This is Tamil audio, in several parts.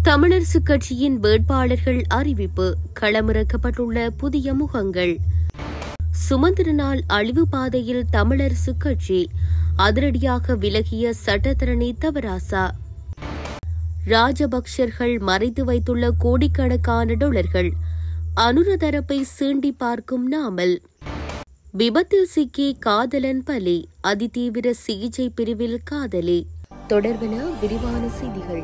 தமிழரசுக் கட்சியின் வேட்பாளர்கள் அறிவிப்பு களமிறக்கப்பட்டுள்ள புதிய முகங்கள் சுமந்திரனால் அழிவு பாதையில் தமிழரசுக் கட்சி அதிரடியாக விலகிய சட்டத்தரணி தவராசா ராஜபக்சர்கள் மறைத்து வைத்துள்ள கோடிக்கணக்கான டாலர்கள் அனுர தரப்பை சீண்டி பார்க்கும் நாமல் விபத்தில் சிக்கி காதலன் பலி அதிதீவிர சிகிச்சை பிரிவில் காதலி தொடர்பென விரிவான செய்திகள்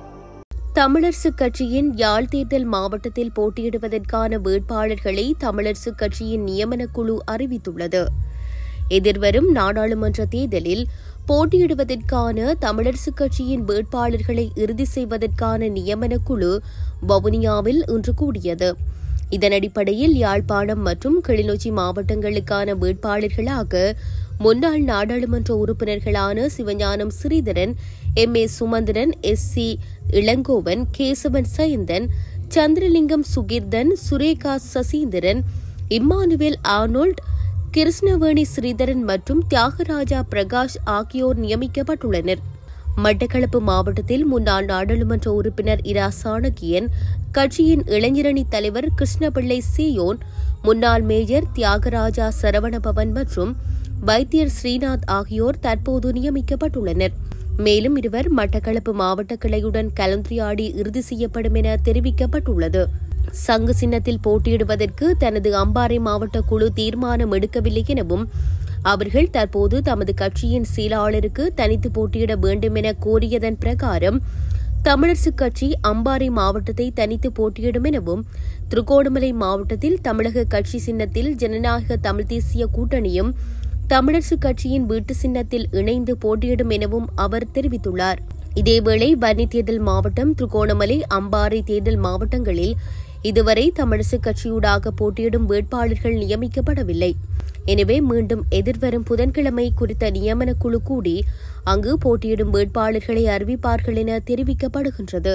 தமிழரசுக் கட்சியின் யாழ் தேர்தல் மாவட்டத்தில் போட்டியிடுவதற்கான வேட்பாளர்களை தமிழரசுக் கட்சியின் நியமனக்குழு அறிவித்துள்ளது எதிர்வரும் நாடாளுமன்ற தேர்தலில் போட்டியிடுவதற்கான தமிழரசுக் கட்சியின் வேட்பாளர்களை இறுதி செய்வதற்கான நியமனக்குழு வவுனியாவில் இன்று கூடியது இதன் அடிப்படையில் யாழ்ப்பாணம் மற்றும் கிளிநொச்சி மாவட்டங்களுக்கான வேட்பாளர்களாக முன்னாள் நாடாளுமன்ற உறுப்பினர்களான Sivagnanam Sritharan M A Sumanthiran S C Ilangovan Kesavan Sayanthan Chandralingam Sugirthan Sureka Saseendran Emmanuel Arnold Krishnaveni Sritharan மற்றும் தியாகராஜா பிரகாஷ் ஆகியோர் நியமிக்கப்பட்டுள்ளனர் மட்டக்களப்பு மாவட்டத்தில் முன்னாள் நாடாளுமன்ற உறுப்பினர் இரா சாணக்கியன் கட்சியின் இளைஞரணி தலைவர் கிருஷ்ணபிள்ளை சியோன் முன்னாள் மேயர் தியாகராஜா சரவணபவன் மற்றும் வைத்தியர் ஸ்ரீநாத் ஆகியோர் தற்போது நியமிக்கப்பட்டுள்ளனர் மேலும் இருவர் மட்டக்களப்பு மாவட்ட கிளையுடன் கலந்துரையாடி இறுதி செய்யப்படும் என தெரிவிக்கப்பட்டுள்ளது சங்கு சின்னத்தில் போட்டியிடுவதற்கு தனது அம்பாறை மாவட்ட குழு தீர்மானம் எடுக்கவில்லை எனவும் அவர்கள் தற்போது தமது கட்சியின் செயலாளருக்கு தனித்து போட்டியிட வேண்டும் என கோரியதன் பிரகாரம் தமிழரசுக் கட்சி அம்பாறை மாவட்டத்தை தனித்து போட்டியிடும் எனவும் திருகோணமலை மாவட்டத்தில் தமிழக கட்சி சின்னத்தில் ஜனநாயக தமிழ் தேசிய கூட்டணியும் தமிழரசுக் கட்சியின் வீட்டு சின்னத்தில் இணைந்து போட்டியிடும் எனவும் அவர் தெரிவித்துள்ளார் இதேவேளை வன்னி தேர்தல் மாவட்டம் திருகோணமலை அம்பாறை தேர்தல் மாவட்டங்களில் இதுவரை தமிழரசுக் கட்சியூடாக போட்டியிடும் வேட்பாளர்கள் நியமிக்கப்படவில்லை எனவே மீண்டும் எதிர்வரும் புதன்கிழமை குறித்த நியமனக்குழு கூடி அங்கு போட்டியிடும் வேட்பாளர்களை அறிவிப்பார்கள் என தெரிவிக்கப்படுகின்றது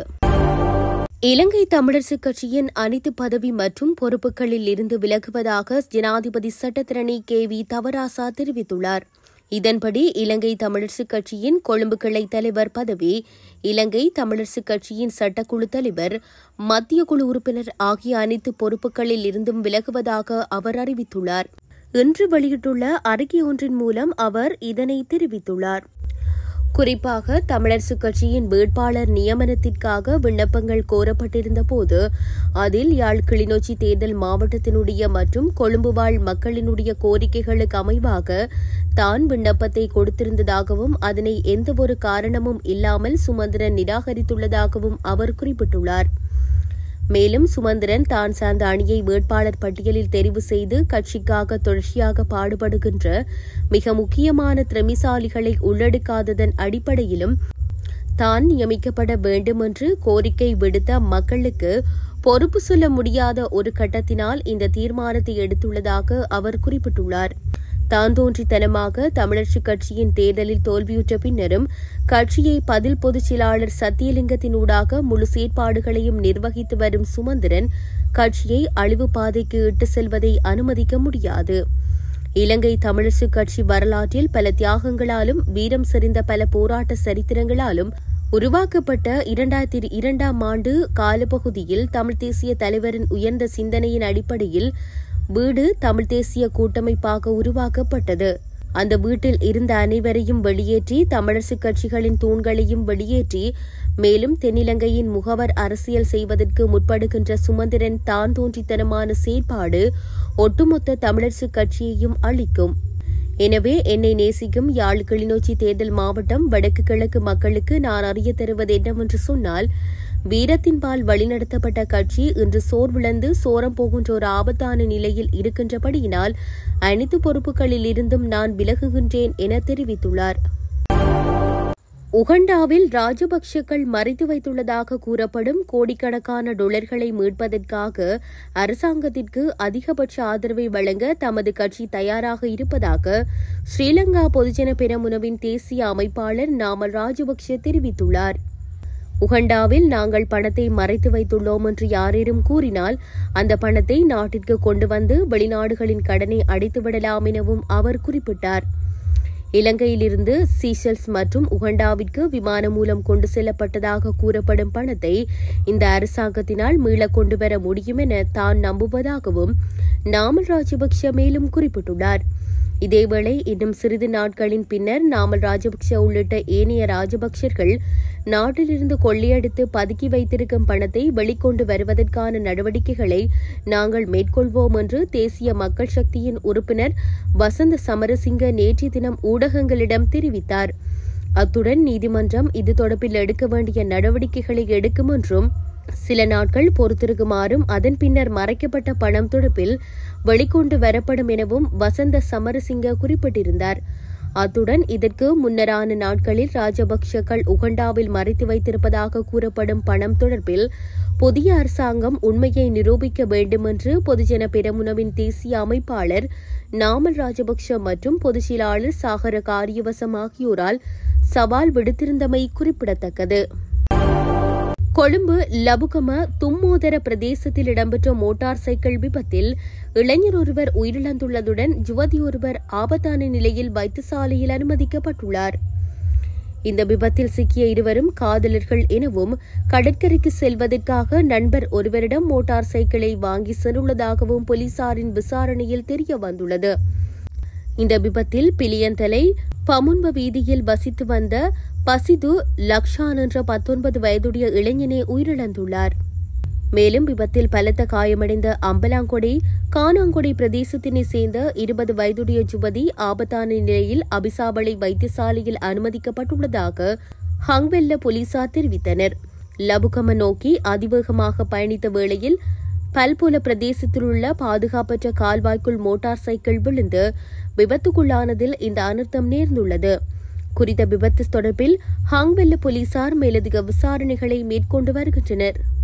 இலங்கை தமிழரசுக் கட்சியின் அனைத்து பதவி மற்றும் பொறுப்புகளில் இருந்து விலகுவதாக ஜனாதிபதி சட்டத்திரணி கே வி தவராசா தெரிவித்துள்ளார் இதன்படி இலங்கை தமிழரசுக் கட்சியின் கொழும்பு கிளை தலைவர் பதவி இலங்கை தமிழரசுக் கட்சியின் சட்டக்குழு தலைவர் மத்திய குழு உறுப்பினர் ஆகிய அனைத்து பொறுப்புகளில் இருந்தும் விலகுவதாக அவர் அறிவித்துள்ளார் இன்று வெளியிட்டுள்ள அறிக்கை ஒன்றின் மூலம் அவர் இதனை தெரிவித்துள்ளார் குறிப்பாக தமிழரசுக் கட்சியின் வேட்பாளர் நியமனத்திற்காக விண்ணப்பங்கள் கோரப்பட்டிருந்த போது அதில் யாழ் கிளிநொச்சி தேர்தல் மாவட்டத்தினுடைய மற்றும் கொழும்பு வாழ் மக்களினுடைய கோரிக்கைகளுக்கு அமைவாக தான் விண்ணப்பத்தை கொடுத்திருந்ததாகவும் அதனை எந்தவொரு காரணமும் இல்லாமல் சுமந்திரன் நிராகரித்துள்ளதாகவும் அவர் குறிப்பிட்டுள்ளார் மேலும் சுமந்திரன் தான் சார்ந்த அணியை வேட்பாளர் பட்டியலில் தெரிவு செய்து கட்சிக்காக தொடர்ச்சியாக பாடுபடுகின்ற மிக முக்கியமான திறமிசாலிகளை உள்ளடக்காததன் அடிப்படையிலும் தான் நியமிக்கப்பட வேண்டும் என்று கோரிக்கை விடுத்த மக்களுக்கு பொறுப்பு சொல்ல முடியாத ஒரு கட்டத்தினால் இந்த தீர்மானத்தை எடுத்துள்ளதாக அவர் குறிப்பிட்டுள்ளார் தாந்தோன்றித்தனமாக தமிழரசுக் கட்சியின் தேர்தலில் தோல்வியுற்ற பின்னரும் கட்சியை பதில் பொதுச் செயலாளர் சத்தியலிங்கத்தினூடாக முழு செயற்பாடுகளையும் நிர்வகித்து வரும் சுமந்திரன் கட்சியை அழிவு பாதைக்கு இட்டு செல்வதை அனுமதிக்க முடியாது இலங்கை தமிழரசுக் கட்சி வரலாற்றில் பல தியாகங்களாலும் வீரம் செறிந்த பல போராட்ட சரித்திரங்களாலும் உருவாக்கப்பட்ட இரண்டாயிரத்தி இரண்டாம் ஆண்டு காலப்பகுதியில் தமிழ் தேசிய தலைவரின் உயர்ந்த சிந்தனையின் அடிப்படையில் வீடு தமிழ் தேசிய கூட்டமைப்பாக உருவாக்கப்பட்டது அந்த வீட்டில் இருந்த அனைவரையும் வெளியேற்றி தமிழரசுக் கட்சிகளின் தூண்களையும் வெளியேற்றி மேலும் தென்னிலங்கையின் முகவர் அரசியல் செய்வதற்கு முற்படுகின்ற சுமந்திரன் தான் தோன்றித்தனமான செயற்பாடு ஒட்டுமொத்த தமிழரசுக் கட்சியையும் அளிக்கும் எனவே என்னை நேசிக்கும் யாழ் கிளிநொச்சி தேர்தல் மாவட்டம் வடக்கு கிழக்கு மக்களுக்கு நான் அறிய தருவது என்னவென்று சொன்னால் வீரத்தின்பால் வழிநடத்தப்பட்ட கட்சி இன்று சோர்விழந்து சோரம் போகின்ற ஒரு ஆபத்தான நிலையில் இருக்கின்றபடியினால் அனைத்து பொறுப்புகளில் இருந்தும் நான் விலகுகின்றேன் என தெரிவித்துள்ளார் உகண்டாவில் ராஜபக்ஷக்கள் மறைத்து வைத்துள்ளதாக கூறப்படும் கோடிக்கணக்கான டொலர்களை மீட்பதற்காக அரசாங்கத்திற்கு அதிகபட்ச ஆதரவை வழங்க தமது கட்சி தயாராக இருப்பதாக ஸ்ரீலங்கா பொதுஜன பெரமுனவின் தேசிய அமைப்பாளர் நாமல் ராஜபக்ஷ தெரிவித்துள்ளார் உகண்டாவில் நாங்கள் பணத்தை மறைத்து வைத்துள்ளோம் என்று யாரேனும் கூறினால் அந்த பணத்தை நாட்டிற்கு கொண்டு வந்து வெளிநாடுகளின் கடனை அடைத்துவிடலாம் எனவும் அவர் குறிப்பிட்டார் இலங்கையிலிருந்து சீஷெல்ஸ் மற்றும் உகண்டாவிற்கு விமானம் மூலம் கொண்டு செல்லப்பட்டதாக கூறப்படும் பணத்தை இந்த அரசாங்கத்தினால் மீளக் கொண்டு வர முடியும் என தான் நம்புவதாகவும் நாமல் ராஜபக்ஷ மேலும் குறிப்பிட்டுள்ளார் இதேவேளை இன்னும் சிறிது நாட்களின் பின்னர் நாமல் ராஜபக்ஷ உள்ளிட்ட ஏனைய ராஜபக்ஷர்கள் நாட்டிலிருந்து கொள்ளையடித்து பதுக்கி வைத்திருக்கும் பணத்தை வெளிக்கொண்டு வருவதற்கான நடவடிக்கைகளை நாங்கள் மேற்கொள்வோம் என்று தேசிய மக்கள் சக்தியின் உறுப்பினர் வசந்த சமரசிங்க நேற்றைய தினம் ஊடகங்களிடம் தெரிவித்தார் அத்துடன் நீதிமன்றம் இது தொடர்பில் எடுக்க வேண்டிய நடவடிக்கைகளை எடுக்கும் என்றும் சில நாட்கள் பொறுத்திருக்குமாறும் அதன் பின்னர் மறைக்கப்பட்ட பணம் தொடர்பில் வெளிக்கொண்டு வரப்படும் எனவும் வசந்த சமரசிங்க குறிப்பிட்டிருந்தார் அத்துடன் இதற்கு முன்னரான நாட்களில் ராஜபக்ஷக்கள் உகண்டாவில் மறைத்து வைத்திருப்பதாக கூறப்படும் பணம் தொடர்பில் புதிய அரசாங்கம் உண்மையை நிரூபிக்க வேண்டும் என்று பொதுஜன பெரமுனவின் தேசிய அமைப்பாளர் நாமல் ராஜபக்ஷ மற்றும் பொதுச் செயலாளர் சாகர காரியவசம் ஆகியோரால் சவால் விடுத்திருந்தமை குறிப்பிடத்தக்கது கொழும்பு லபுகம தும்மோதர பிரதேசத்தில் இடம்பெற்ற மோட்டார் சைக்கிள் விபத்தில் இளைஞர் ஒருவர் உயிரிழந்துள்ளதுடன் யுவதி ஒருவர் ஆபத்தான நிலையில் வைத்தியசாலையில் அனுமதிக்கப்பட்டுள்ளார் இந்த விபத்தில் சிக்கிய இருவரும் காதலர்கள் எனவும் கடற்கரைக்கு செல்வதற்காக நண்பர் ஒருவரிடம் மோட்டார் சைக்கிளை வாங்கி சென்றுள்ளதாகவும் போலீசாரின் விசாரணையில் தெரிய வந்துள்ளது இந்த விபத்தில் பிலியந்தலை பமுன்ப வீதியில் வசித்து வந்த பசிது லக்ஷான் என்ற பத்தொன்பது வயதுடைய இளைஞனே உயிரிழந்துள்ளார் மேலும் விபத்தில் பலத்த காயமடைந்த அம்பலாங்கொடை கானாங்கொடை பிரதேசத்தினை சேர்ந்த இருபது வயதுடைய யுவதி ஆபத்தான நிலையில் அபிசாவளை வைத்தியசாலையில் அனுமதிக்கப்பட்டுள்ளதாக ஹங்வெல்ல போலீசார் தெரிவித்தனர் லபுகம நோக்கி அதிவேகமாக பயணித்த வேளையில் பல்புல பிரதேசத்தில் உள்ள பாதுகாப்பற்ற கால்வாய்க்குள் மோட்டார் சைக்கிள் விழுந்து விபத்துக்குள்ளானதில் இந்த அனர்த்தம் நேர்ந்துள்ளது குறித்த விபத்து தொடர்பில் ஹாங்வெல்ல போலீசார் மேலதிக விசாரணைகளை மேற்கொண்டு வருகின்றனர்